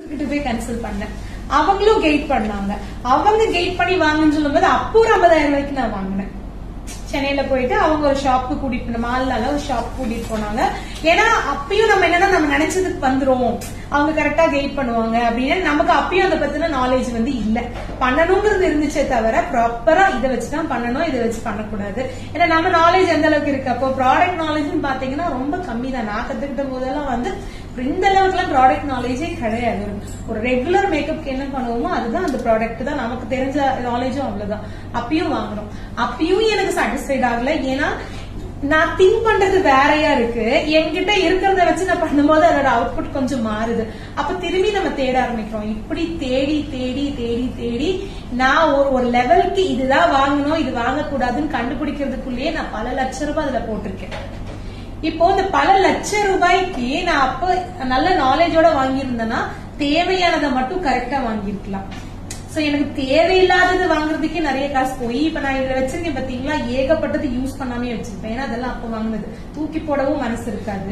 கிட்ட போய் கன்சல்ட் பண்ணேன் அவங்களும் கைட் பண்ணாங்க அவங்க கைட் பண்ணி வாங்கன்னு சொல்லும்போது அப்போ ஒரு ஐம்பதாயிரம் ரூபாய்க்கு நான் வாங்கினேன் சென்னையில போயிட்டு அவங்க ஒரு ஷாப்புக்கு கூட்டிட்டு போன மால்னால ஒரு ஷாப் கூட்டிட்டு போனாங்க ஏன்னா அப்பயும் நம்ம என்னன்னா நம்ம நினைச்சதுக்கு வந்துரும் அவங்க கரெக்டா கைட் பண்ணுவாங்க அப்படின்னு நமக்கு அப்பயும் அதை பத்தின நாலேஜ் வந்து இல்ல பண்ணணுங்கிறது இருந்துச்சே தவிர ப்ராப்பரா இதை வச்சுதான் பண்ணணும் இதை வச்சு பண்ணக்கூடாது ஏன்னா நம்ம நாலேஜ் எந்த அளவுக்கு இருக்கு அப்போ ப்ராடக்ட் நாலேஜ்னு பாத்தீங்கன்னா ரொம்ப கம்மி தான் நான் கத்துக்கிட்ட போதெல்லாம் வந்து இந்த அளவுக்குலாம் ப்ராடக்ட் நாலேஜே கிடையாது ஒரு ரெகுலர் மேக்கப்க்கு என்ன பண்ணுவோமோ அதுதான் அந்த ப்ராடக்ட் தான் நமக்கு தெரிஞ்ச நாலேஜும் அவ்வளவுதான் அப்பயும் வாங்குறோம் அப்பயும் எனக்கு சாட்டிஸ்ஃபைட் ஆகல ஏன்னா நான் திங்க் பண்றது வேறையா இருக்கு என்கிட்ட இருக்கிறத வச்சு நான் பண்ணும்போது அதோட அவுட்புட் கொஞ்சம் மாறுது அப்ப திரும்பி நம்ம தேட ஆரம்பிக்கிறோம் இப்படி தேடி தேடி தேடி தேடி நான் ஒரு ஒரு லெவலுக்கு இதுதான் வாங்கணும் இது வாங்கக்கூடாதுன்னு கண்டுபிடிக்கிறதுக்குள்ளேயே நான் பல லட்சம் ரூபாய் அதுல போட்டிருக்கேன் இப்போ இந்த பல லட்சம் ரூபாய்க்கு நான் அப்ப நல்ல நாலேஜோட வாங்கியிருந்தேன்னா தேவையானதை மட்டும் கரெக்டா வாங்கியிருக்கலாம் சோ எனக்கு தேவையில்லாதது வாங்குறதுக்கே நிறைய காசு போய் இப்ப நான் இதுல வச்சிருக்கேன் பாத்தீங்களா ஏகப்பட்டது யூஸ் பண்ணாமே வச்சிருப்பேன் ஏன்னா அதெல்லாம் அப்ப வாங்கினது தூக்கி போடவும் மனசு இருக்காது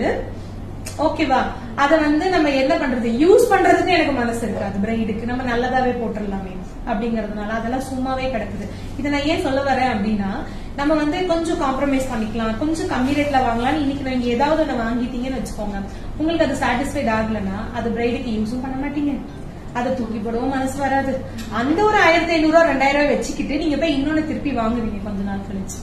ஓகேவா அத வந்து நம்ம என்ன பண்றது யூஸ் பண்றதுக்கு எனக்கு மனசு இருக்காது பிரைடுக்கு நம்ம நல்லதாவே போட்டுடலாமே அப்படிங்கறதுனால அதெல்லாம் சும்மாவே கிடக்குது இதை நான் ஏன் சொல்ல வரேன் அப்படின்னா நம்ம வந்து கொஞ்சம் காம்ப்ரமைஸ் பண்ணிக்கலாம் கொஞ்சம் கம்மி ரேட்ல வாங்கலாம் இன்னைக்கு நீங்க ஏதாவது ஒண்ணு வாங்கிட்டீங்கன்னு வச்சுக்கோங்க உங்களுக்கு அது சாட்டிஸ்ஃபைட் ஆகலன்னா அது பிரைடுக்கு யூஸும் பண்ண மாட்டீங்க அதை தூக்கி போடவும் மனசு வராது அந்த ஒரு ஆயிரத்தி ஐநூறு ரூபா ரெண்டாயிரம் ரூபாய் வச்சுக்கிட்டு நீங்க போய் இன்னொன்னு திருப்பி வாங்குவீங்க கொஞ்ச நாள் கழிச்சு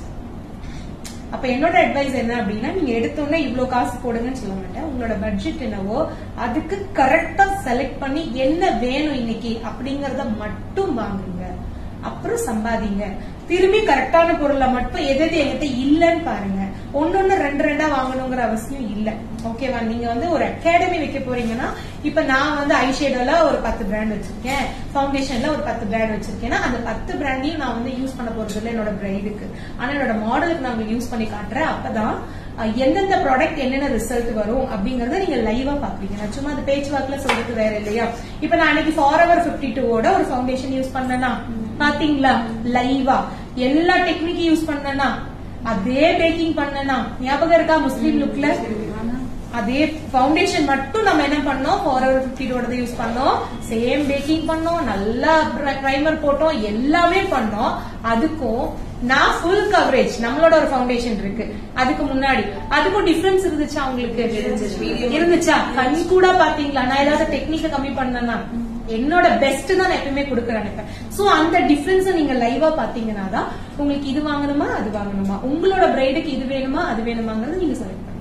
அப்ப என்னோட அட்வைஸ் என்ன அப்படின்னா நீங்க எடுத்தோடனே இவ்ளோ காசு போடுங்கன்னு சொல்ல மாட்டேன் உங்களோட பட்ஜெட் என்னவோ அதுக்கு கரெக்டா செலக்ட் பண்ணி என்ன வேணும் இன்னைக்கு அப்படிங்கறத மட்டும் வாங்குங்க அப்புறம் சம்பாதிங்க திரும்பி கரெக்டான பொருளை மட்டும் எது எது எங்கிட்ட இல்லன்னு பாருங்க ஒன்னொன்னு ரெண்டு ரெண்டா வாங்கணுங்கிற அவசியம் இல்ல ஓகேவா நீங்க வந்து ஒரு அகாடமி வைக்க போறீங்கன்னா இப்ப நான் வந்து ஐஷேடோல ஒரு பத்து பிராண்ட் வச்சிருக்கேன் ஃபவுண்டேஷன்ல ஒரு பத்து பிராண்ட் வச்சிருக்கேன்னா அந்த பத்து பிராண்டையும் நான் வந்து யூஸ் பண்ண போறது இல்ல என்னோட பிரைடுக்கு ஆனா என்னோட மாடலுக்கு நான் யூஸ் பண்ணி காட்டுறேன் அப்பதான் அஹ், எந்தெந்த ப்ராடக்ட் என்னென்ன ரிசல்ட் வரும் அப்படிங்கறத நீங்க லைவா பாக்குறீங்க நான் சும்மா அந்த பேச்சுவாக்குல சொல்றது வேற இல்லையா இப்ப நான் அன்னைக்கு ஃபார் எவர் பிப்டி டூவோட ஒரு ஃபவுண்டேஷன் யூஸ் பண்ணனா பாத்தீங்களா லைவா எல்லா டெக்னிக் யூஸ் பண்ணனா அதே பேக்கிங் பண்ணனா ஞாபகம் இருக்கா முஸ்லீம் லுக்ல அதே ஃபவுண்டேஷன் மட்டும் நம்ம என்ன பண்ணோம் ஃபார் எவர் பிப்டியோட யூஸ் பண்ணோம் சேம் பேக்கிங் பண்ணோம் நல்லா ப்ரைமர் போட்டோம் எல்லாமே பண்ணோம் அதுக்கும் நான் ஃபுல் கவரேஜ் நம்மளோட ஒரு ஃபவுண்டேஷன் இருக்கு அதுக்கு முன்னாடி அதுக்கும் டிஃபரன்ஸ் இருந்துச்சா உங்களுக்கு இருந்துச்சா கண் கூட பாத்தீங்களா நான் ஏதாவது டெக்னிக்க கம்மி பண்ணனா என்னோட பெஸ்ட் தான் நான் எப்பயுமே கொடுக்க நினைப்பேன் சோ அந்த டிஃபரன்ஸ் நீங்க லைவா பாத்தீங்கன்னா தான் உங்களுக்கு இது வாங்கணுமா அது வாங்கணுமா உங்களோட பிரைடுக்கு இது வேணுமா அது வேணுமாங்கிறது நீங்க சொல்லுங்க